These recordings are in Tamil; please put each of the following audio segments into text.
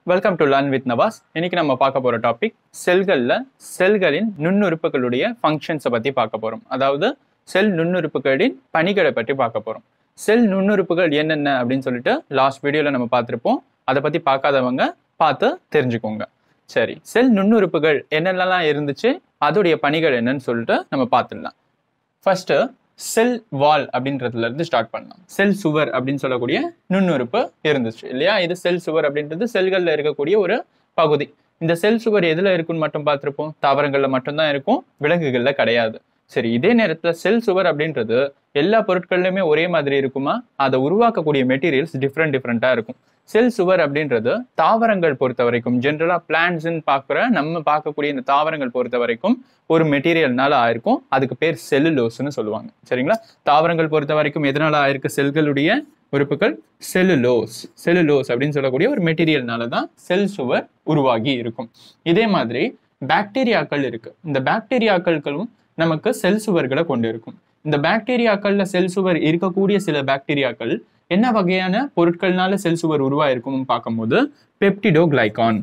welcome to learn with Nawaz இன்னைக்கு நம்ம பார்க்க போற டாபிக் செல்களில் செல்களின் நுண்ணுறுப்புகளுடைய ஃபங்க்ஷன்ஸை பத்தி பார்க்க போறோம் அதாவது செல் நுண்ணுறுப்புகளின் பணிகளை பற்றி பார்க்க போறோம் செல் நுண்ணுறுப்புகள் என்னென்ன அப்படின்னு சொல்லிட்டு லாஸ்ட் வீடியோல நம்ம பார்த்துருப்போம் அதை பத்தி பார்க்காதவங்க பார்த்து தெரிஞ்சுக்கோங்க சரி செல் நுண்ணுறுப்புகள் என்னென்னலாம் இருந்துச்சு அதோடைய பணிகள் என்னன்னு சொல்லிட்டு நம்ம பார்த்துடலாம் ஃபர்ஸ்ட் செல் வால் அப்படின்றதுல இருந்து ஸ்டார்ட் பண்ணலாம் செல் சுவர் அப்படின்னு சொல்லக்கூடிய நுண்ணுறுப்பு இருந்துச்சு இல்லையா இது செல் சுவர் அப்படின்றது செல்கள்ல இருக்கக்கூடிய ஒரு பகுதி இந்த செல் சுவர் எதுல இருக்குன்னு மட்டும் பார்த்திருப்போம் தாவரங்கள்ல மட்டும்தான் இருக்கும் விலங்குகள்ல கிடையாது சரி இதே நேரத்துல செல் சுவர் அப்படின்றது எல்லா பொருட்கள்லையுமே ஒரே மாதிரி இருக்குமா அதை உருவாக்கக்கூடிய மெட்டீரியல்ஸ் டிஃப்ரெண்ட் டிஃப்ரெண்டா இருக்கும் செல் சுவர் அப்படின்றது தாவரங்கள் பொறுத்த வரைக்கும் ஜென்ரலா பிளான்ட்ஸ்ன்னு பார்க்குற நம்ம பார்க்கக்கூடிய இந்த தாவரங்கள் பொறுத்த வரைக்கும் ஒரு மெட்டீரியல்னால ஆயிருக்கும் அதுக்கு பேர் செல்லுலோஸ்னு சொல்லுவாங்க சரிங்களா தாவரங்கள் பொறுத்த வரைக்கும் எதனால ஆயிருக்கு செல்களுடைய உறுப்புகள் செல்லுலோஸ் செல்லுலோஸ் அப்படின்னு சொல்லக்கூடிய ஒரு மெட்டீரியல்னால தான் செல் சுவர் உருவாகி இருக்கும் இதே மாதிரி பாக்டீரியாக்கள் இருக்கு இந்த பாக்டீரியாக்களும் நமக்கு செல் சுவர்களை கொண்டு இருக்கும் இந்த பாக்டீரியாக்கள்ல செல் சுவர் இருக்கக்கூடிய சில பாக்டீரியாக்கள் என்ன வகையான பொருட்கள்னால செல் சுவர் உருவாயிருக்கும்னு பார்க்கும்போது பெப்டிடோ கிளைகான்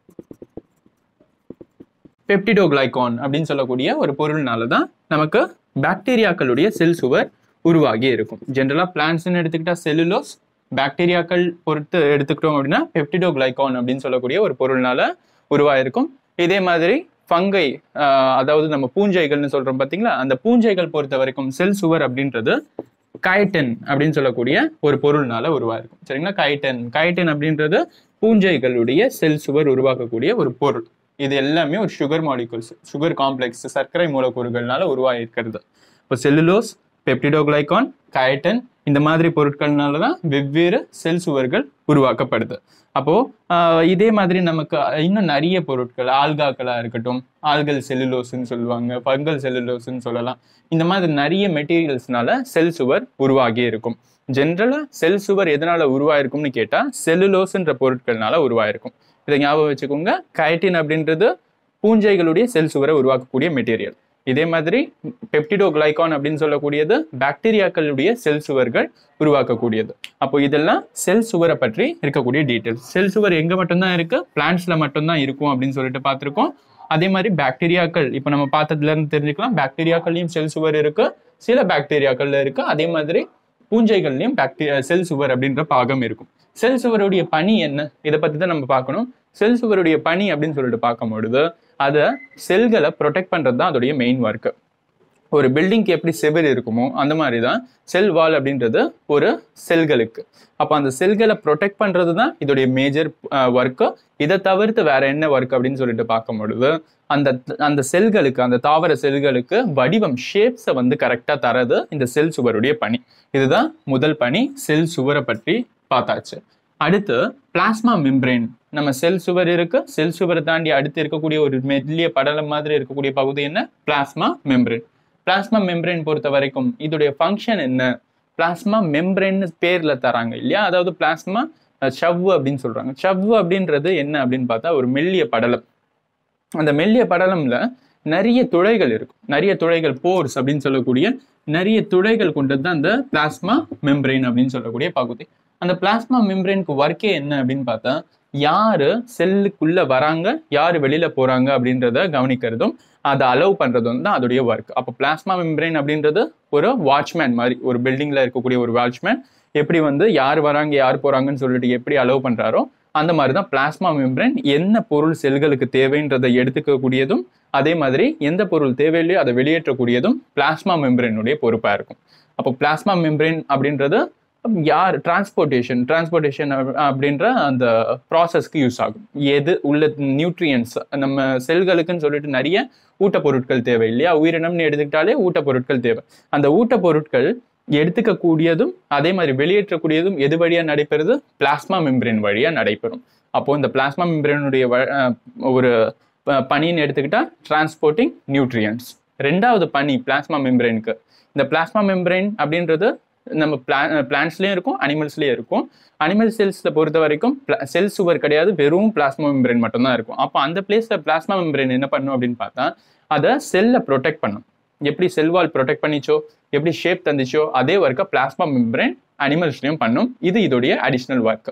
பெப்டிடோ கிளைகான் அப்படின்னு சொல்லக்கூடிய ஒரு பொருள்னால தான் நமக்கு பாக்டீரியாக்களுடைய செல் சுவர் உருவாகி இருக்கும் ஜென்ரலா பிளான்ட்ஸ்னு எடுத்துக்கிட்டா செல்லுலோஸ் பாக்டீரியாக்கள் பொறுத்து எடுத்துக்கிட்டோம் அப்படின்னா பெப்டிடோ கிளைகான் அப்படின்னு சொல்லக்கூடிய ஒரு பொருள்னால உருவாயிருக்கும் இதே மாதிரி ஃபங்கை அதாவது நம்ம பூஞ்சைகள்னு சொல்றோம் பார்த்தீங்களா அந்த பூஞ்சைகள் பொறுத்த வரைக்கும் செல் சுவர் அப்படின்றது கைட்டன் அப்படின்னு சொல்லக்கூடிய ஒரு பொருள்னால உருவாயிருக்கும் சரிங்களா கைட்டன் கைட்டன் அப்படின்றது பூஞ்சைகளுடைய செல் சுவர் உருவாக்கக்கூடிய ஒரு பொருள் இது எல்லாமே ஒரு சுகர் மாலிகுல்ஸ் சுகர் காம்ப்ளெக்ஸ் சர்க்கரை மூலக்கூறுகள்னால உருவாகிருக்கிறது இப்போ செல்லுலோஸ் பெப்டிடோகிளைகான் கைட்டன் இந்த மாதிரி பொருட்கள்னால தான் வெவ்வேறு செல் சுவர்கள் உருவாக்கப்படுது அப்போ ஆஹ் இதே மாதிரி நமக்கு இன்னும் நிறைய பொருட்கள் ஆல்காக்களா இருக்கட்டும் ஆல்கல் செல்லுலோஸ்ன்னு சொல்லுவாங்க பங்கல் செல்லுலோஸ்ன்னு சொல்லலாம் இந்த மாதிரி நிறைய மெட்டீரியல்ஸ்னால செல் சுவர் உருவாகி இருக்கும் ஜென்ரலா செல் சுவர் எதனால உருவாயிருக்கும்னு கேட்டா செல்லுலோஸ்ன்ற பொருட்கள்னால உருவாயிருக்கும் இதை ஞாபகம் வச்சுக்கோங்க கைட்டின் அப்படின்றது பூஞ்சைகளுடைய செல் சுவரை உருவாக்கக்கூடிய மெட்டீரியல் இதே மாதிரி பெப்டிடோ கிளைகான் அப்படின்னு சொல்லக்கூடியது பாக்டீரியாக்களுடைய செல் சுவர்கள் உருவாக்கக்கூடியது அப்போ இதெல்லாம் செல் சுவரை பற்றி இருக்கக்கூடிய டீட்டெயில்ஸ் செல் சுவர் எங்க மட்டும்தான் இருக்கு பிளான்ட்ஸ்ல மட்டும்தான் இருக்கும் அப்படின்னு சொல்லிட்டு பார்த்துருக்கோம் அதே மாதிரி பாக்டீரியாக்கள் இப்போ நம்ம பார்த்ததுல இருந்து தெரிஞ்சுக்கலாம் பாக்டீரியாக்கள்லயும் செல் சுவர் இருக்கு சில பாக்டீரியாக்கள்ல இருக்கு அதே மாதிரி பூஞ்சைகள்லயும் பாக்டீரியா செல் சுவர் அப்படின்ற பாகம் இருக்கும் செல் சுவருடைய பணி என்ன இதை பத்தி தான் நம்ம பார்க்கணும் செல் சுவருடைய பணி அப்படின்னு சொல்லிட்டு பார்க்கும்பொழுது அதை செல்களை ப்ரொடெக்ட் பண்றது தான் அதோடைய மெயின் ஒர்க்கு ஒரு பில்டிங்க்கு எப்படி செவில் இருக்குமோ அந்த மாதிரி தான் செல் வால் அப்படின்றது ஒரு செல்களுக்கு அப்போ அந்த செல்களை ப்ரொடெக்ட் பண்றது தான் இதோடைய மேஜர் ஒர்க்கு இதை தவிர்த்து வேற என்ன ஒர்க் அப்படின்னு சொல்லிட்டு பார்க்கும் பொழுது அந்த அந்த செல்களுக்கு அந்த தாவர செல்களுக்கு வடிவம் ஷேப்ஸை வந்து கரெக்டாக தரது இந்த செல் சுவருடைய பணி இதுதான் முதல் பணி செல் சுவரை பற்றி பார்த்தாச்சு அடுத்து பிளாஸ்மா மெம்ப்ரெயின் நம்ம செல் சுவர் இருக்கு செல் சுவரை தாண்டி அடுத்து இருக்கக்கூடிய ஒரு மெல்லிய படலம் மாதிரி இருக்கக்கூடிய பகுதி என்ன பிளாஸ்மா மெம்ப்ரெயின் பிளாஸ்மா மெம்ப்ரெயின் பொறுத்த வரைக்கும் இதோடைய ஃபங்க்ஷன் என்ன பிளாஸ்மா மெம்ப்ரென்னு பேர்ல தராங்க இல்லையா அதாவது பிளாஸ்மா சவ்வு அப்படின்னு சொல்றாங்க சவ்வு அப்படின்றது என்ன அப்படின்னு பார்த்தா ஒரு மெல்லிய படலம் அந்த மெல்லிய படலம்ல நிறைய துளைகள் இருக்கும் நிறைய துளைகள் போர்ஸ் அப்படின்னு சொல்லக்கூடிய நிறைய துளைகள் கொண்டது தான் அந்த பிளாஸ்மா மெம்ப்ரெயின் அப்படின்னு சொல்லக்கூடிய பகுதி அந்த பிளாஸ்மா மெம்ப்ரெயினுக்கு ஒர்க்கே என்ன அப்படின்னு பார்த்தா யாரு செல்லுக்குள்ள வராங்க யாரு வெளியில போறாங்க அப்படின்றத கவனிக்கிறதும் அதை அலோவ் பண்றதும் தான் அதோடைய ஒர்க் அப்போ பிளாஸ்மா மெம்ப்ரெயின் அப்படின்றது ஒரு வாட்ச்மேன் மாதிரி ஒரு பில்டிங்ல இருக்கக்கூடிய ஒரு வாட்ச்மேன் எப்படி வந்து யார் வராங்க யார் போறாங்கன்னு சொல்லிட்டு எப்படி அலோவ் பண்றாரோ அந்த மாதிரி தான் பிளாஸ்மா மெம்ப்ரெயின் என்ன பொருள் செல்களுக்கு தேவைன்றதை எடுத்துக்கக்கூடியதும் அதே மாதிரி எந்த பொருள் தேவையில்லையோ அதை வெளியேற்றக்கூடியதும் பிளாஸ்மா மெம்ப்ரெயினுடைய பொறுப்பா இருக்கும் அப்போ பிளாஸ்மா மெம்ப்ரெயின் அப்படின்றது யார் டிரான்ஸ்போர்ட்டேஷன் டிரான்ஸ்போர்ட்டேஷன் அப்படின்ற அந்த ப்ராசஸ்க்கு யூஸ் ஆகும் எது உள்ள நியூட்ரியன்ஸ் நம்ம செல்களுக்குன்னு சொல்லிட்டு நிறைய ஊட்டப்பொருட்கள் தேவை இல்லையா உயிரினம்னு எடுத்துக்கிட்டாலே ஊட்டப்பொருட்கள் தேவை அந்த ஊட்டப்பொருட்கள் எடுத்துக்கக்கூடியதும் அதே மாதிரி வெளியேற்றக்கூடியதும் எது வழியா நடைபெறுது பிளாஸ்மா மெம்பரேன் வழியா நடைபெறும் அப்போ இந்த பிளாஸ்மா மெம்பரேனுடைய ஒரு பணின்னு எடுத்துக்கிட்டா டிரான்ஸ்போர்ட்டிங் நியூட்ரியன்ஸ் ரெண்டாவது பணி பிளாஸ்மா மெம்பரேனுக்கு இந்த பிளாஸ்மா மெம்பரேன் அப்படின்றது நம்ம பிளா பிளான்ட்ஸ்லேயும் இருக்கும் அனிமல்ஸ்லேயும் இருக்கும் அனிமல் செல்ஸில் பொறுத்த வரைக்கும் செல் சுவர் கிடையாது வெறும் பிளாஸ்மா மெம்பரேன் மட்டும்தான் இருக்கும் அப்போ அந்த பிளேஸில் பிளாஸ்மா மெம்பரேன் என்ன பண்ணும் அப்படின்னு பார்த்தா அதை செல்லை ப்ரொடெக்ட் பண்ணும் எப்படி செல் வால் ப்ரொடெக்ட் பண்ணிச்சோ எப்படி ஷேப் தந்துச்சோ அதே ஒர்க்கை பிளாஸ்மா மெம்பரேன் அனிமல்ஸ்லையும் பண்ணும் இது இதோடைய அடிஷ்னல் ஒர்க்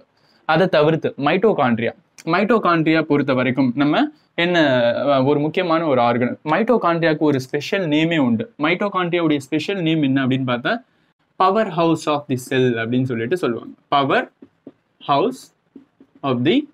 அதை தவிர்த்து மைட்டோகாண்ட்ரியா மைட்டோகாண்ட்ரியா பொறுத்த வரைக்கும் நம்ம என்ன அஹ், ஒரு முக்கியமான ஒரு ஆர்கன் மைட்டோகாண்ட்ரியாவுக்கு ஒரு ஸ்பெஷல் நேமே உண்டு மைட்டோகாண்ட்ரியாவுடைய ஸ்பெஷல் நேம் என்ன அப்படின்னு பார்த்தா power house of the cell அப்படின்னு சொல்லிட்டு சொல்லுவாங்க power house of the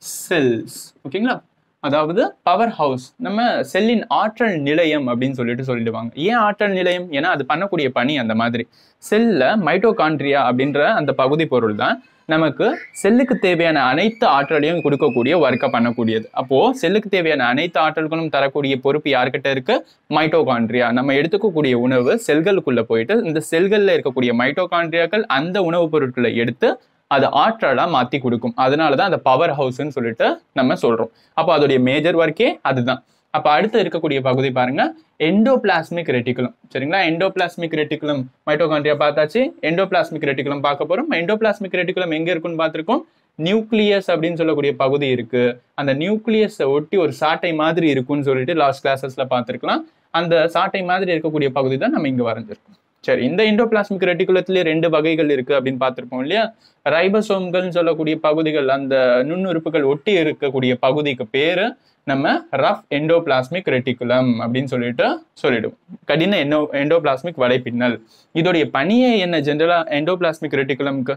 cells ஓகேங்களா அதாவது பவர் ஹவுஸ் நம்ம செல்லின் ஆற்றல் நிலையம் அப்படின்னு சொல்லிட்டு சொல்லிடுவாங்க ஏன் ஆற்றல் நிலையம் ஏன்னா அது பண்ணக்கூடிய பணி அந்த மாதிரி செல்ல மைட்டோகாண்ட்ரியா அப்படின்ற அந்த பகுதி பொருள் தான் நமக்கு செல்லுக்கு தேவையான அனைத்து ஆற்றலையும் கொடுக்கக்கூடிய ஒர்க்கை பண்ணக்கூடியது அப்போ செல்லுக்கு தேவையான அனைத்து ஆற்றல்களும் தரக்கூடிய பொறுப்பு யார்கிட்ட இருக்கு மைட்டோகாண்ட்ரியா நம்ம எடுத்துக்கக்கூடிய உணவு செல்களுக்குள்ள போயிட்டு இந்த செல்கள்ல இருக்கக்கூடிய மைட்டோகாண்ட்ரியாக்கள் அந்த உணவுப் பொருட்களை எடுத்து அது ஆற்றலா மாத்தி கொடுக்கும் அதனால தான் அந்த பவர் ஹவுஸ்ன்னு சொல்லிட்டு நம்ம சொல்றோம் அப்போ அதோடைய மேஜர் ஒர்க்கே அதுதான் அப்போ அடுத்து இருக்கக்கூடிய பகுதி பாருங்க எண்டோபிளாஸ்மிக் ரெட்டிகுலம் சரிங்களா எண்டோபிளாஸ்மிக் ரெட்டிகுலம் மைட்டோகாண்ட்ரியா பார்த்தாச்சு எண்டோபிளாஸ்மிக் ரெட்டிகுலம் பார்க்க போறோம் எண்டோபிளாஸ்மிக் ரெட்டிகுலம் எங்க இருக்குன்னு பார்த்திருக்கோம் நியூக்ளியஸ் அப்படின்னு சொல்லக்கூடிய பகுதி இருக்கு அந்த நியூக்ளியஸை ஒட்டி ஒரு சாட்டை மாதிரி இருக்குன்னு சொல்லிட்டு லாஸ்ட் கிளாஸஸ்ல பார்த்திருக்கலாம் அந்த சாட்டை மாதிரி இருக்கக்கூடிய பகுதி தான் நம்ம இங்க வரைஞ்சிருக்கோம் சரி இந்த இண்டோபிளாஸ்மிக் ரெட்டிகுலத்திலே ரெண்டு வகைகள் இருக்கு அப்படின்னு பார்த்திருப்போம் இல்லையா ரைபசோம்கள்னு சொல்லக்கூடிய பகுதிகள் அந்த நுண்ணுறுப்புகள் ஒட்டி இருக்கக்கூடிய பகுதிக்கு பேரு நம்ம ரஃப் எண்டோபிளாஸ்மிக் ரெட்டிகுலம் அப்படின்னு சொல்லிட்டு சொல்லிடுவோம் கடின எண்டோ எண்டோபிளாஸ்மிக் வலைப்பின்னல் இதோடைய பணியை என்ன ஜென்ரலா எண்டோபிளாஸ்மிக் ரெட்டிகுலம்க்கு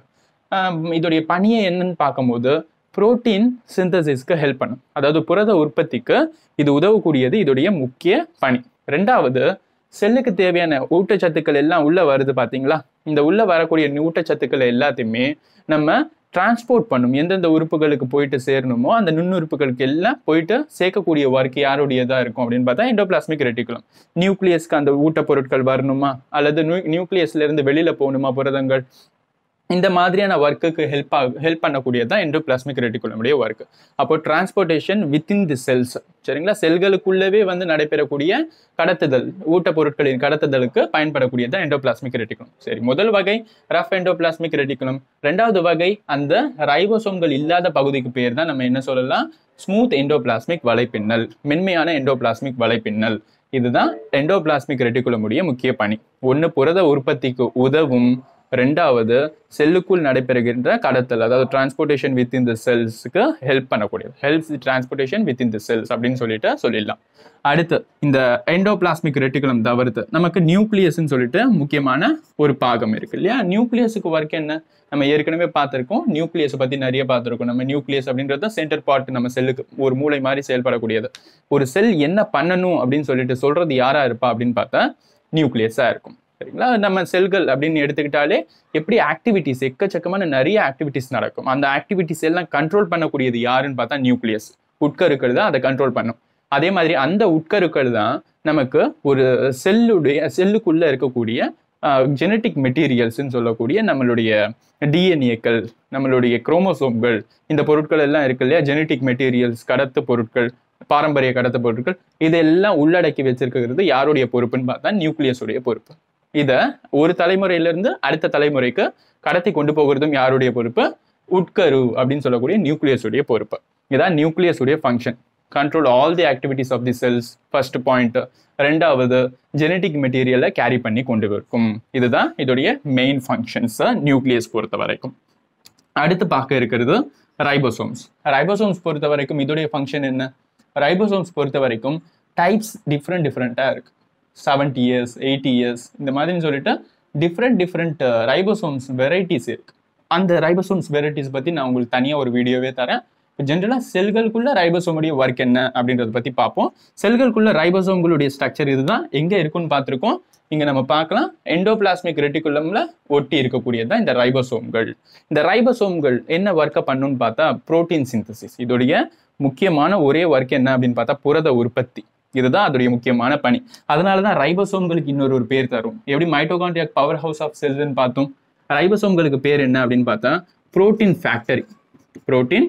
இதோடைய பணியை என்னன்னு பார்க்கும்போது புரோட்டீன் சிந்தசிஸ்க்கு ஹெல்ப் பண்ணும் அதாவது புரத உற்பத்திக்கு இது உதவக்கூடியது இதோடைய முக்கிய பணி ரெண்டாவது செல்லுக்கு தேவையான ஊட்டச்சத்துக்கள் எல்லாம் உள்ள வருது பாத்தீங்களா இந்த உள்ள வரக்கூடிய ஊட்டச்சத்துக்கள் எல்லாத்தையுமே நம்ம டிரான்ஸ்போர்ட் பண்ணும் எந்தெந்த உறுப்புகளுக்கு போயிட்டு சேரணுமோ அந்த நுண்ணுறுப்புகளுக்கு எல்லாம் போயிட்டு சேர்க்கக்கூடிய ஒர்க் யாருடையதா இருக்கும் அப்படின்னு பார்த்தா எண்டோபிளாஸ்மிக் ரெட்டிகுலம் நியூக்ளியஸ்க்கு அந்த ஊட்டப் பொருட்கள் வரணுமா அல்லது நியூக்ளியஸ்ல இருந்து வெளியில போகணுமா புரதங்கள் இந்த மாதிரியான ஒர்க்குக்கு ஹெல்ப் ஆக ஹெல்ப் பண்ணக்கூடியது தான் எண்டோபிளாஸ்மிக் ரெட்டிகுலமுடைய ஒர்க் அப்போ டிரான்ஸ்போர்ட்டேஷன் வித்தின் தி செல்ஸ் சரிங்களா செல்களுக்குள்ளவே வந்து நடைபெறக்கூடிய கடத்துதல் ஊட்டப் பொருட்களின் கடத்துதலுக்கு பயன்படக்கூடியது தான் எண்டோபிளாஸ்மிக் ரெட்டிகுலம் சரி முதல் வகை ரஃப் எண்டோபிளாஸ்மிக் ரெட்டிகுலம் ரெண்டாவது வகை அந்த ரைபோசோம்கள் இல்லாத பகுதிக்கு பேர் தான் நம்ம என்ன சொல்லலாம் ஸ்மூத் எண்டோபிளாஸ்மிக் வலைப்பின்னல் மென்மையான எண்டோபிளாஸ்மிக் வலைப்பின்னல் இதுதான் எண்டோபிளாஸ்மிக் ரெட்டிகுலமுடைய முக்கிய பணி ஒன்று புரத உற்பத்திக்கு உதவும் ரெண்டாவது செல்லுக்குள் நடைபெறுகின்ற கடத்தல் அதாவது டிரான்ஸ்போர்ட்டேஷன் வித் இன் த செல்ஸுக்கு ஹெல்ப் பண்ணக்கூடியது helps transportation with in the cells அப்படின்னு சொல்லிட்டு சொல்லிடலாம் அடுத்து இந்த எண்டோபிளாஸ்மிக் ரெட்டிகுலம் தவிர்த்து நமக்கு நியூக்ளியஸ்ன்னு சொல்லிட்டு முக்கியமான ஒரு பாகம் இருக்கு இல்லையா நியூக்ளியஸுக்கு ஒர்க் என்ன நம்ம ஏற்கனவே பார்த்துருக்கோம் நியூக்ளியஸை பற்றி நிறைய பார்த்துருக்கோம் நம்ம நியூக்ளியஸ் அப்படின்றது சென்டர் பார்ட் நம்ம செல்லுக்கு ஒரு மூளை மாதிரி செயல்படக்கூடியது ஒரு செல் என்ன பண்ணணும் அப்படின்னு சொல்லிட்டு சொல்றது யாரா இருப்பா அப்படின்னு பார்த்தா நியூக்ளியஸா இருக்கும் சரிங்களா நம்ம செல்கள் அப்படின்னு எடுத்துக்கிட்டாலே எப்படி ஆக்டிவிட்டிஸ் எக்கச்சக்கமான நிறைய ஆக்டிவிட்டிஸ் நடக்கும் அந்த ஆக்டிவிட்டிஸ் எல்லாம் கண்ட்ரோல் பண்ணக்கூடியது யாருன்னு பார்த்தா நியூக்ளியஸ் உட்கருக்கள் தான் அதை கண்ட்ரோல் பண்ணும் அதே மாதிரி அந்த உட்கருக்கள் தான் நமக்கு ஒரு செல்லுடைய செல்லுக்குள்ள இருக்கக்கூடிய ஜெனட்டிக் மெட்டீரியல்ஸ்ன்னு சொல்லக்கூடிய நம்மளுடைய டிஎன்ஏக்கள் நம்மளுடைய குரோமோசோம்கள் இந்த பொருட்கள் எல்லாம் இருக்கு இல்லையா ஜெனட்டிக் மெட்டீரியல்ஸ் கடத்து பொருட்கள் பாரம்பரிய கடத்து பொருட்கள் இதெல்லாம் உள்ளடக்கி வச்சிருக்கிறது யாருடைய பொறுப்புன்னு பார்த்தா நியூக்ளியஸுடைய பொறுப்பு இதை ஒரு தலைமுறையிலிருந்து அடுத்த தலைமுறைக்கு கடத்தி கொண்டு போகிறதும் யாருடைய பொறுப்பு உட்கரு அப்படின்னு சொல்லக்கூடிய நியூக்ளியஸ் உடைய பொறுப்பு இதான் நியூக்ளியஸ் உடைய function control all the activities of the cells first point ரெண்டாவது ஜெனட்டிக் மெட்டீரியலை கேரி பண்ணி கொண்டு இருக்கும் இதுதான் இதோடைய மெயின் ஃபங்க்ஷன்ஸ் நியூக்ளியஸ் பொறுத்த வரைக்கும் அடுத்து பார்க்க இருக்கிறது ரைபோசோம்ஸ் ரைபோசோம்ஸ் பொறுத்த வரைக்கும் இதோடைய ஃபங்க்ஷன் என்ன ரைபோசோம்ஸ் பொறுத்த வரைக்கும் டைப்ஸ் டிஃப்ரெண்ட் டிஃப்ரெண்ட்டாக இருக்கு செவன்டி இயர்ஸ் எயிட்டி இயர்ஸ் இந்த மாதிரின்னு சொல்லிட்டு டிஃப்ரெண்ட் டிஃப்ரெண்ட் ரைபோசோம்ஸ் வெரைட்டிஸ் இருக்கு அந்த ரைபோசோம்ஸ் வெரைட்டிஸ் பற்றி நான் உங்களுக்கு தனியாக ஒரு வீடியோவே தரேன் ஜென்ரலாக செல்களுக்குள்ள ரைபோசோமுடைய ஒர்க் என்ன அப்படின்றத பற்றி பார்ப்போம் செல்களுக்குள்ள ரைபோசோம்களுடைய ஸ்ட்ரக்சர் இதுதான் எங்கே இருக்குன்னு பார்த்துருக்கோம் இங்கே நம்ம பார்க்கலாம் எண்டோபிளாஸ்மிக் ரெட்டிகுலம்ல ஒட்டி இருக்கக்கூடியது தான் இந்த ரைபோசோம்கள் இந்த ரைபோசோம்கள் என்ன ஒர்க்கை பண்ணுன்னு பார்த்தா புரோட்டீன் சிந்தசிஸ் இதோடைய முக்கியமான ஒரே ஒர்க் என்ன அப்படின்னு பார்த்தா புரத உற்பத்தி இதுதான் அதோடைய முக்கியமான பணி அதனால தான் ரைபோசோம்களுக்கு இன்னொரு ஒரு பேர் தரும் எப்படி மைட்டோகாண்ட்ரியா பவர் ஹவுஸ் ஆஃப் செல்ஸ்ன்னு பார்த்தோம் ரைபோசோம்களுக்கு பேர் என்ன அப்படின்னு பார்த்தா புரோட்டீன் ஃபேக்டரி புரோட்டீன்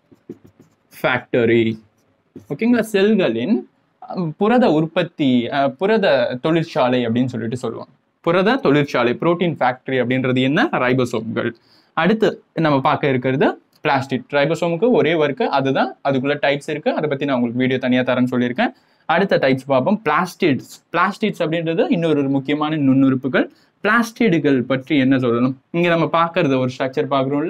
ஃபேக்டரி ஓகேங்களா செல்களின் அஹ், புரத உற்பத்தி அஹ், புரத தொழிற்சாலை அப்படின்னு சொல்லிட்டு சொல்லுவோம் புரத தொழிற்சாலை புரோட்டீன் ஃபேக்டரி அப்படின்றது என்ன ரைபோசோம்கள் அடுத்து நம்ம பார்க்க இருக்கிறது பிளாஸ்டிக் ரைபோசோமுக்கு ஒரே ஒர்க்கு அதுதான் அதுக்குள்ள டைப்ஸ் இருக்கு அதை பத்தி நான் உங்களுக்கு வீடியோ தனியா தரேன்னு சொல்லியிருக்கேன் அடுத்த டைப்ஸ் பார்ப்போம் பிளாஸ்டிட்ஸ் பிளாஸ்டிட்ஸ் அப்படின்றது இன்னொரு ஒரு முக்கியமான நுண்ணுறுப்புகள் பிளாஸ்டிடுகள் பற்றி என்ன சொல்லணும் இங்க நம்ம பார்க்கறது ஒரு ஸ்ட்ரக்சர் பார்க்குறோம்ல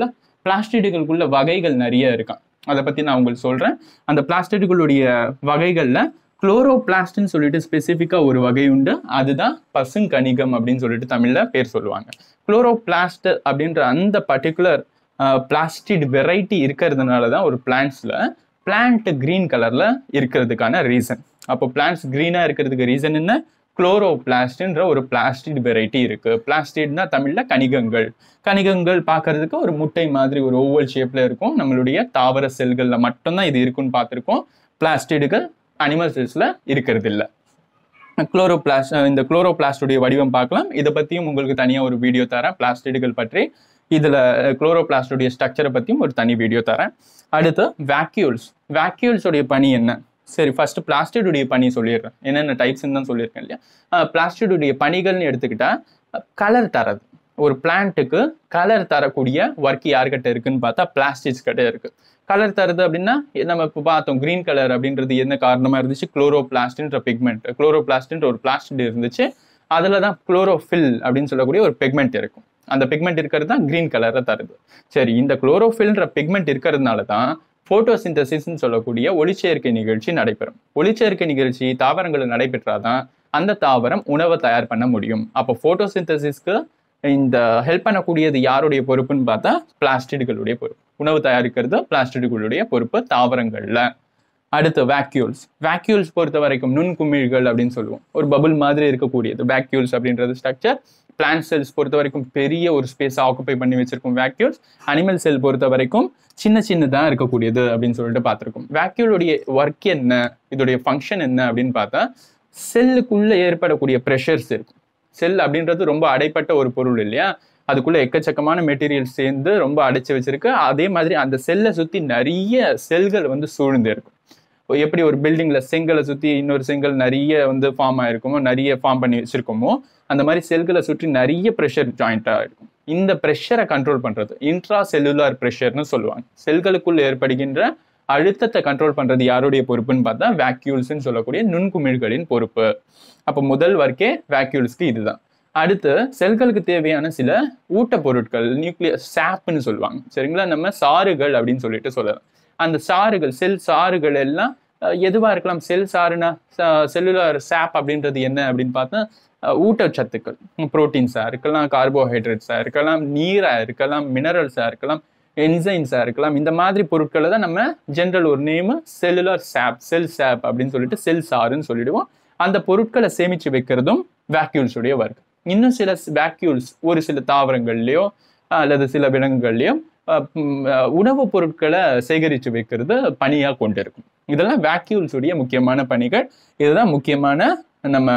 பிளாஸ்டிடுகளுக்குள்ள வகைகள் நிறைய இருக்கான் அதை பத்தி நான் உங்களுக்கு சொல்றேன் அந்த பிளாஸ்டிடுகளுடைய வகைகள்ல குளோரோபிளாஸ்ட்னு சொல்லிட்டு ஸ்பெசிஃபிக்காக ஒரு வகை உண்டு அதுதான் பசுங்கணிகம் அப்படின்னு சொல்லிட்டு தமிழ்ல பேர் சொல்லுவாங்க குளோரோபிளாஸ்ட் அப்படின்ற அந்த பர்டிகுலர் பிளாஸ்டிட் வெரைட்டி இருக்கிறதுனால தான் ஒரு பிளான்ட்ஸ்ல பிளான்ட் கிரீன் கலர்ல இருக்கிறதுக்கான ரீசன் அப்போ பிளான்ட்ஸ் கிரீனா இருக்கிறதுக்கு ரீசன் என்ன குளோரோபிளாஸ்ட்ன்ற ஒரு பிளாஸ்டிட் வெரைட்டி இருக்கு பிளாஸ்டிட்னா தமிழ்ல கணிகங்கள் கணிகங்கள் பார்க்கிறதுக்கு ஒரு முட்டை மாதிரி ஒரு ஓவல் ஷேப்ல இருக்கும் நம்மளுடைய தாவர செல்கள்ல மட்டும்தான் இது இருக்குன்னு பார்த்துருக்கோம் பிளாஸ்டிடுகள் அனிமல் செல்ஸ்ல இருக்கிறது இல்ல குளோரோபிளாஸ்ட் இந்த குளோரோபிளாஸ்டுடைய வடிவம் பார்க்கலாம் இதை பத்தியும் உங்களுக்கு தனியா ஒரு வீடியோ தரேன் பிளாஸ்டிடுகள் பற்றி இதுல குளோரோபிளாஸ்டுடைய ஸ்ட்ரக்சரை பத்தியும் ஒரு தனி வீடியோ தரேன் அடுத்து வேக்யூல்ஸ் வேக்யூல்ஸுடைய பணி என்ன சரி ஃபர்ஸ்ட் பிளாஸ்டிடுடைய பணி சொல்லிடுறேன் என்னென்ன டைப்ஸ்ன்னு தான் சொல்லியிருக்கேன் இல்லையா பிளாஸ்டிடுடைய பணிகள்னு எடுத்துக்கிட்டா கலர் தரது ஒரு பிளான்ட்டுக்கு கலர் தரக்கூடிய ஒர்க் யார்கிட்ட இருக்குன்னு பார்த்தா பிளாஸ்டிக்ஸ் கிட்ட இருக்கு கலர் தருது அப்படின்னா நம்ம இப்போ பார்த்தோம் கிரீன் கலர் அப்படின்றது என்ன காரணமா இருந்துச்சு குளோரோபிளாஸ்ட்ன்ற பிக்மெண்ட் குளோரோபிளாஸ்ட்ன்ற ஒரு பிளாஸ்டிக் இருந்துச்சு அதில் தான் குளோரோஃபில் அப்படின்னு சொல்லக்கூடிய ஒரு பிக்மெண்ட் இருக்கும் அந்த பிக்மெண்ட் இருக்கிறது தான் கிரீன் கலரை தருது சரி இந்த குளோரோஃபில்ன்ற பிக்மெண்ட் இருக்கிறதுனால தான் போட்டோசிந்தசிஸ்ன்னு சொல்லக்கூடிய ஒளிச்சேர்க்கை நிகழ்ச்சி நடைபெறும் ஒளிச்சேர்க்கை நிகழ்ச்சி தாவரங்களில் நடைபெற்றாதான் அந்த தாவரம் உணவை தயார் பண்ண முடியும் அப்போ போட்டோசிந்தசிஸ்க்கு இந்த ஹெல்ப் பண்ணக்கூடியது யாருடைய பொறுப்புன்னு பார்த்தா பிளாஸ்டிடுகளுடைய பொறுப்பு உணவு தயாரிக்கிறது பிளாஸ்டிடுகளுடைய பொறுப்பு தாவரங்கள்ல அடுத்து வேக்யூல்ஸ் வேக்யூல்ஸ் பொறுத்த வரைக்கும் நுண்குமிழ்கள் அப்படின்னு சொல்லுவோம் ஒரு பபுள் மாதிரி இருக்கக்கூடியது வேக்யூல்ஸ் அப்படின்றது ஸ்ட்ரக்சர் பிளான்ட் செல்ஸ் பொறுத்த வரைக்கும் பெரிய ஒரு ஸ்பேஸ் ஆக்குப்பை பண்ணி வச்சிருக்கும் வேக்யூல்ஸ் அனிமல் செல் பொறுத்த வரைக்கும் சின்ன சின்னதாக இருக்கக்கூடியது அப்படின்னு சொல்லிட்டு பார்த்துருக்கோம் வேக்யூலுடைய ஒர்க் என்ன இதோடைய ஃபங்க்ஷன் என்ன அப்படின்னு பார்த்தா செல்லுக்குள்ள ஏற்படக்கூடிய ப்ரெஷர்ஸ் இருக்கும் செல் அப்படின்றது ரொம்ப அடைப்பட்ட ஒரு பொருள் இல்லையா அதுக்குள்ள எக்கச்சக்கமான மெட்டீரியல் சேர்ந்து ரொம்ப அடைச்சு வச்சிருக்கு அதே மாதிரி அந்த செல்லை சுத்தி நிறைய செல்கள் வந்து சூழ்ந்து இருக்கும் எப்படி ஒரு பில்டிங்ல செங்கலை சுத்தி இன்னொரு செங்கல் நிறைய வந்து ஃபார்ம் ஆயிருக்குமோ நிறைய ஃபார்ம் பண்ணி வச்சிருக்கோமோ அந்த மாதிரி செல்களை சுற்றி நிறைய ப்ரெஷர் ஜாயிண்டா இருக்கும் இந்த ப்ரெஷரை கண்ட்ரோல் பண்றது இன்ட்ரா செல்லுலார் ப்ரெஷர்னு சொல்லுவாங்க செல்களுக்குள் ஏற்படுகின்ற அழுத்தத்தை கண்ட்ரோல் பண்றது யாருடைய பொறுப்புன்னு பார்த்தா வேக்யூல்ஸ்ன்னு சொல்லக்கூடிய நுண்குமிழ்களின் பொறுப்பு அப்போ முதல் ஒர்க்கே வேக்யூல்ஸ்க்கு இதுதான் அடுத்து செல்களுக்கு தேவையான சில ஊட்டப் பொருட்கள் நியூக்ளியர் சாப்னு சொல்லுவாங்க சரிங்களா நம்ம சாறுகள் அப்படின்னு சொல்லிட்டு சொல்லலாம் அந்த சாறுகள் செல் சாறுகள் எல்லாம் அஹ், எதுவா இருக்கலாம் செல் சாறுனா செல்லுலார் சாப் அப்படின்றது என்ன அப்படின்னு பார்த்தா அஹ், ஊட்டச்சத்துக்கள் புரோட்டீன்ஸா இருக்கலாம் கார்போஹைட்ரேட்ஸா இருக்கலாம் நீரா இருக்கலாம் மினரல்ஸா இருக்கலாம் என்சைம்ஸா இருக்கலாம் இந்த மாதிரி பொருட்களை தான் நம்ம ஜென்ரல் ஒரு நேம் செல்லுலார் சாப் செல் சாப் அப்படின்னு சொல்லிட்டு செல் சாறுன்னு சொல்லிடுவோம் அந்த பொருட்களை சேமிச்சு வைக்கிறதும் vacuoles உடைய ஒர்க் இன்னும் சில வேக்யூல்ஸ் ஒரு சில தாவரங்கள்லயோ அல்லது சில விலங்குகள்லயோ அஹ், ம், அஹ், உணவுப் பொருட்களை சேகரித்து வைக்கிறது பணியாக கொண்டிருக்கும் இதெல்லாம் vacuoles உடைய முக்கியமான பணிகள் இதுதான் முக்கியமான நம்ம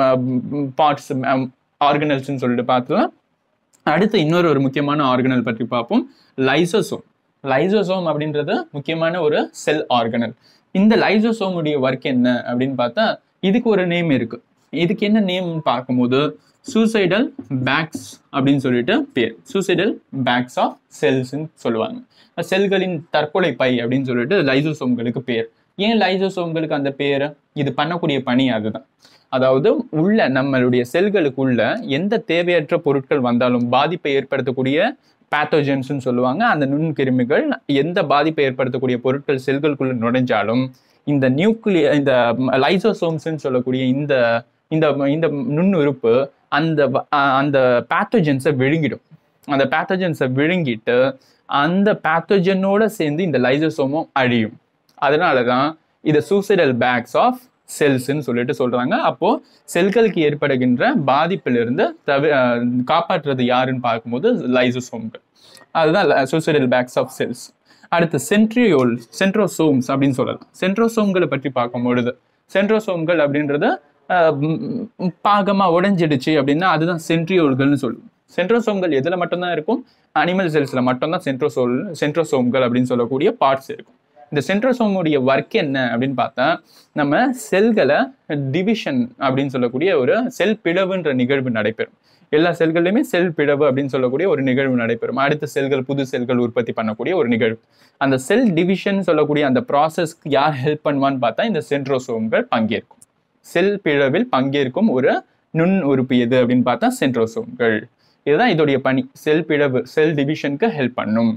பார்ட்ஸ் ஆர்கனல்ஸ்னு சொல்லிட்டு பார்த்தலாம் அடுத்து இன்னொரு ஒரு முக்கியமான ஆர்கனல் பற்றி பார்ப்போம் லைசோசோம் லைசோசோம் அப்படின்றது முக்கியமான ஒரு செல் ஆர்கனல் இந்த லைசோசோமுடைய ஒர்க் என்ன அப்படின்னு பார்த்தா இதுக்கு ஒரு நேம் இருக்கு இதுக்கு என்ன நேம் பார்க்கும்போது சூசைடல் பேக்ஸ் அப்படின்னு சொல்லிட்டு பேர் சூசைடல் பேக்ஸ் ஆஃப் செல்ஸ்ன்னு சொல்லுவாங்க செல்களின் தற்கொலை பை அப்படின்னு சொல்லிட்டு லைசோசோம்களுக்கு பேர் ஏன் லைசோசோம்களுக்கு அந்த பேர் இது பண்ணக்கூடிய பணி அதுதான் அதாவது உள்ள நம்மளுடைய செல்களுக்குள்ள எந்த தேவையற்ற பொருட்கள் வந்தாலும் பாதிப்பை ஏற்படுத்தக்கூடிய பேத்தோஜன்ஸ்னு சொல்லுவாங்க அந்த நுண்கிருமிகள் எந்த பாதிப்பை ஏற்படுத்தக்கூடிய பொருட்கள் செல்களுக்குள்ள நுழைஞ்சாலும் இந்த நியூக்ளிய இந்த லைசோசோம்ஸ்ன்னு சொல்லக்கூடிய இந்த இந்த இந்த நுண்ணுறுப்பு அந்த வ- அஹ் அந்த பேத்தோஜன்ஸை விழுங்கிடும் அந்த பேத்தோஜன்ஸை விழுங்கிட்டு அந்த பேத்தோஜனோட சேர்ந்து இந்த லைசோசோமும் அழியும் அதனால தான் இதை சூசைடல் பேக்ஸ் ஆஃப் செல்ஸ்ன்னு சொல்லிட்டு சொல்றாங்க அப்போ செல்களுக்கு ஏற்படுகின்ற பாதிப்பிலிருந்து தவி அஹ் காப்பாற்றுறது யாருன்னு பார்க்கும்போது லைசோசோம்கள் அதுதான் சூசைடல் பேக்ஸ் ஆஃப் செல்ஸ் அடுத்து சென்ட்ரியோல் சென்ட்ரோசோம்ஸ் அப்படின்னு சொல்லலாம் சென்ட்ரோசோம்களை பற்றி பார்க்கும் பொழுது சென்ட்ரோசோம்கள் அப்படின்றது அஹ், ம், ம், பாகமா உடைஞ்சிடுச்சு அப்படின்னா அதுதான் சென்ட்ரியோல்கள்னு சொல்லுவோம் சென்ட்ரோசோம்கள் எதுல மட்டும்தான் இருக்கும் அனிமல் செல்ஸ்ல மட்டும்தான் சென்ட்ரோசோல் சென்ட்ரோசோம்கள் அப்படின்னு சொல்லக்கூடிய பார்ட்ஸ் இருக்கும் இந்த சென்ட்ரோசோமுடைய ஒர்க் என்ன அப்படின்னு பார்த்தா நம்ம செல்களை டிவிஷன் அப்படின்னு சொல்லக்கூடிய ஒரு செல் பிளவுன்ற நிகழ்வு நடைபெறும் எல்லா செல்கள்லையுமே செல் பிளவு அப்படின்னு சொல்லக்கூடிய ஒரு நிகழ்வு நடைபெறும் அடுத்த செல்கள் புது செல்கள் உற்பத்தி பண்ணக்கூடிய ஒரு நிகழ்வு அந்த செல் டிவிஷன் சொல்லக்கூடிய அந்த ப்ராசஸ்க்கு யார் ஹெல்ப் பண்ணுவான்னு பார்த்தா இந்த சென்ட்ரோசோம்கள் பங்கேற்கும் செல் பிளவில் பங்கேற்கும் ஒரு நுண் உறுப்பு எது அப்படின்னு பார்த்தா சென்ட்ரோசோம்கள் இதுதான் இதோடைய பணி செல் பிளவு செல் டிவிஷனுக்கு ஹெல்ப் பண்ணும்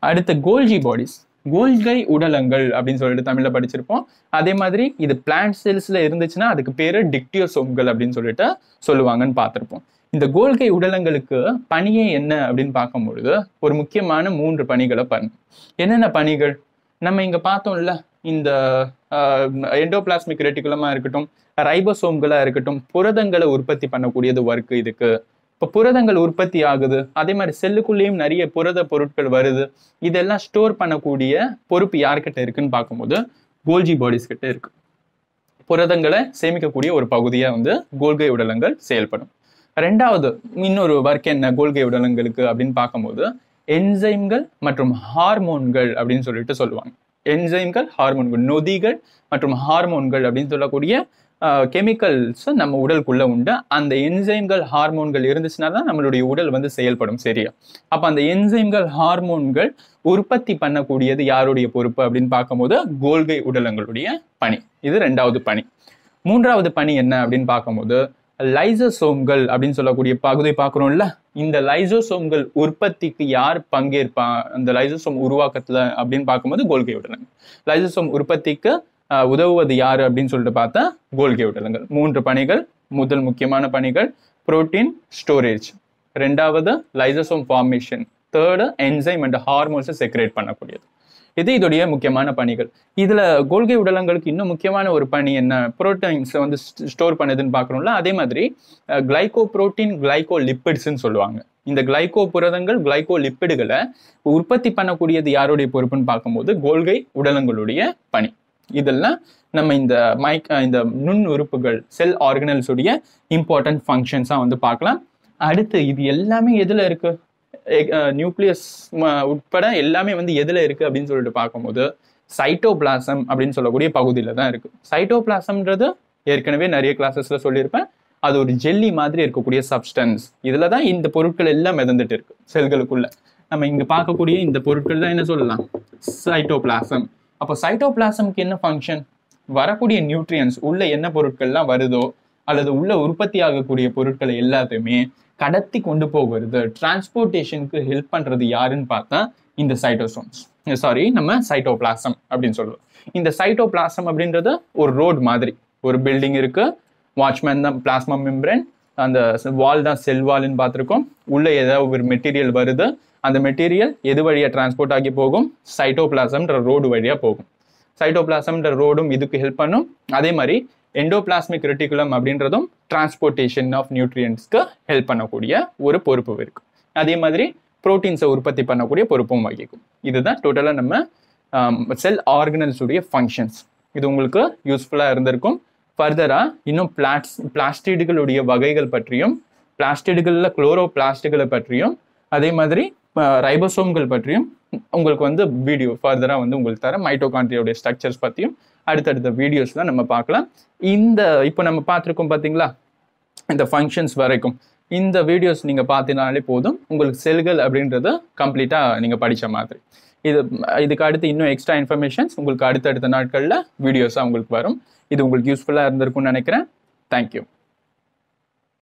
அடுத்து கோல்ஜி பாடிஸ் கோல்கை உடலங்கள் அப்படின்னு சொல்லிட்டு தமிழ்ல படிச்சிருப்போம் அதே மாதிரி இது பிளான்ட் செல்ஸ்ல இருந்துச்சுன்னா அதுக்கு பேரு டிக்டியோசோம்கள் அப்படின்னு சொல்லிட்டு சொல்லுவாங்கன்னு பார்த்திருப்போம் இந்த கோல்கை உடலங்களுக்கு பணியே என்ன அப்படின்னு பார்க்கும்பொழுது ஒரு முக்கியமான மூன்று பணிகளை பண்ணும் என்னென்ன பணிகள் நம்ம இங்க பார்த்தோம்ல இந்த எண்டோபிளாஸ்மிக் ரெட்டிகுலமா இருக்கட்டும் ரைபோசோம்களா இருக்கட்டும் புரதங்களை உற்பத்தி பண்ணக்கூடியது ஒர்க் இதுக்கு இப்போ புரதங்கள் உற்பத்தி ஆகுது அதே மாதிரி செல்லுக்குள்ளேயும் நிறைய புரத பொருட்கள் வருது இதெல்லாம் ஸ்டோர் பண்ணக்கூடிய பொறுப்பு யார்கிட்ட இருக்குன்னு பார்க்கும்போது கோல்ஜி பாடிஸ் கிட்ட இருக்கு புரதங்களை சேமிக்கக்கூடிய ஒரு பகுதியா வந்து கோல்கை உடலங்கள் செயல்படும் ரெண்டாவது இன்னொரு ஒர்க் என்ன கோல்கை உடலங்களுக்கு அப்படின்னு பார்க்கும்போது என்சைம்கள் மற்றும் ஹார்மோன்கள் அப்படின்னு சொல்லிட்டு சொல்லுவாங்க என்சைம்கள் ஹார்மோன்கள் நொதிகள் மற்றும் ஹார்மோன்கள் அப்படின்னு சொல்லக்கூடிய கெமிக்கல்ஸ் நம்ம உடலுக்குள்ள உண்டு அந்த என்சைம்கள் ஹார்மோன்கள் இருந்துச்சுன்னா தான் நம்மளுடைய உடல் வந்து செயல்படும் சரியா அப்ப அந்த என்சைம்கள் ஹார்மோன்கள் உற்பத்தி பண்ணக்கூடியது யாருடைய பொறுப்பு அப்படின்னு பார்க்கும்போது கோல்கை உடலங்களுடைய பணி இது ரெண்டாவது பணி மூன்றாவது பணி என்ன அப்படின்னு பார்க்கும்போது லைசோசோம்கள் அப்படின்னு சொல்லக்கூடிய பகுதி பார்க்குறோம்ல இந்த லைசோசோம்கள் உற்பத்திக்கு யார் பங்கேற்பா அந்த லைசோசோம் உருவாக்கத்துல அப்படின்னு பார்க்கும்போது கோல்கை உடலங்கள் லைசோசோம் உற்பத்திக்கு ஆஹ், உதவுவது யாரு அப்படின்னு சொல்லிட்டு பார்த்தா கோல்கை உடலங்கள் மூன்று பணிகள் முதல் முக்கியமான பணிகள் புரோட்டீன் ஸ்டோரேஜ் ரெண்டாவது lysosome formation third enzyme and ஹார்மோன்ஸை செக்ரேட் பண்ணக்கூடியது இது இதோடைய முக்கியமான பணிகள் இதுல கோல்கை உடலங்களுக்கு இன்னும் முக்கியமான ஒரு பணி என்ன புரோட்டீன்ஸ் வந்து ஸ்டோர் பண்ணுதுன்னு பார்க்குறோம்ல அதே மாதிரி கிளைகோ புரோட்டீன் கிளைகோ லிப்பிட்ஸ்ன்னு சொல்லுவாங்க இந்த கிளைகோ புரதங்கள் கிளைகோ லிப்பிடுகளை உற்பத்தி பண்ணக்கூடியது யாருடைய பொறுப்புன்னு பார்க்கும்போது கோல்கை உடலங்களுடைய பணி இதெல்லாம் நம்ம இந்த மைக் இந்த நுண் உறுப்புகள் செல் ஆர்கனல்ஸ் உடைய இம்பார்ட்டன்ட் ஃபங்க்ஷன்ஸாக வந்து பார்க்கலாம் அடுத்து இது எல்லாமே எதுல இருக்கு நியூக்ளியஸ் உட்பட எல்லாமே வந்து எதுல இருக்கு அப்படின்னு சொல்லிட்டு பார்க்கும்போது சைட்டோபிளாசம் அப்படின்னு சொல்லக்கூடிய பகுதியில தான் இருக்கு சைட்டோபிளாசம்ன்றது ஏற்கனவே நிறைய கிளாஸஸ்ல சொல்லியிருப்பேன் அது ஒரு ஜெல்லி மாதிரி இருக்கக்கூடிய சப்ஸ்டன்ஸ் இதுல தான் இந்த பொருட்கள் எல்லாம் மிதந்துட்டு இருக்கு செல்களுக்குள்ள நம்ம இங்க பார்க்கக்கூடிய இந்த பொருட்கள் தான் என்ன சொல்லலாம் சைட்டோபிளாசம் அப்போ சைட்டோபிளாசம்க்கு என்ன ஃபங்க்ஷன் வரக்கூடிய நியூட்ரியன்ஸ் உள்ள என்ன பொருட்கள்லாம் வருதோ அல்லது உள்ள உற்பத்தி ஆகக்கூடிய பொருட்களை எல்லாத்தையுமே கடத்தி கொண்டு போகிறது டிரான்ஸ்போர்ட்டேஷனுக்கு ஹெல்ப் பண்றது யாருன்னு பார்த்தா இந்த சைட்டோசோம்ஸ் சாரி நம்ம சைட்டோபிளாசம் அப்படின்னு சொல்லுவோம் இந்த சைட்டோபிளாசம் அப்படின்றது ஒரு ரோட் மாதிரி ஒரு பில்டிங் இருக்கு வாட்ச்மேன் தான் பிளாஸ்மா மெம்பரன் அந்த வால் தான் செல் வால்னு பார்த்துருக்கோம் உள்ள ஏதாவது ஒரு மெட்டீரியல் வருது அந்த மெட்டீரியல் எது வழியா டிரான்ஸ்போர்ட் ஆகி போகும் சைட்டோபிளாசம்ன்ற ரோடு வழியா போகும் சைட்டோபிளாசம்ன்ற ரோடும் இதுக்கு ஹெல்ப் பண்ணும் அதே மாதிரி எண்டோபிளாஸ்மிக் ரெட்டிகுலம் அப்படின்றதும் டிரான்ஸ்போர்ட்டேஷன் ஆஃப் நியூட்ரியன்ஸ்க்கு ஹெல்ப் பண்ணக்கூடிய ஒரு பொறுப்பு இருக்கு அதே மாதிரி புரோட்டீன்ஸை உற்பத்தி பண்ணக்கூடிய பொறுப்பும் வகிக்கும் இதுதான் டோட்டலாக நம்ம செல் ஆர்கனல்ஸ் உடைய ஃபங்க்ஷன்ஸ் இது உங்களுக்கு யூஸ்ஃபுல்லாக இருந்திருக்கும் ஃபர்தராக இன்னும் பிளாஸ் பிளாஸ்டிடுகளுடைய வகைகள் பற்றியும் பிளாஸ்டிடுகளில் குளோரோ பிளாஸ்டிகளை பற்றியும் அதே மாதிரி ரைபோசோம்கள் பற்றியும் உங்களுக்கு வந்து வீடியோ ஃபர்தராக வந்து உங்களுக்கு தர மைட்டோகான்ட்ரியோடைய ஸ்ட்ரக்சர்ஸ் பற்றியும் அடுத்தடுத்த வீடியோஸ்லாம் நம்ம பார்க்கலாம் இந்த இப்போ நம்ம பார்த்துருக்கோம் பார்த்தீங்களா இந்த ஃபங்க்ஷன்ஸ் வரைக்கும் இந்த வீடியோஸ் நீங்கள் பார்த்தினாலே போதும் உங்களுக்கு செல்கள் அப்படின்றத கம்ப்ளீட்டாக நீங்கள் படித்த மாதிரி இது இதுக்கு அடுத்து இன்னும் எக்ஸ்ட்ரா இன்ஃபர்மேஷன்ஸ் உங்களுக்கு அடுத்தடுத்த நாட்களில் வீடியோஸாக உங்களுக்கு வரும் இது உங்களுக்கு யூஸ்ஃபுல்லாக இருந்திருக்கும்னு நினைக்கிறேன் தேங்க்யூ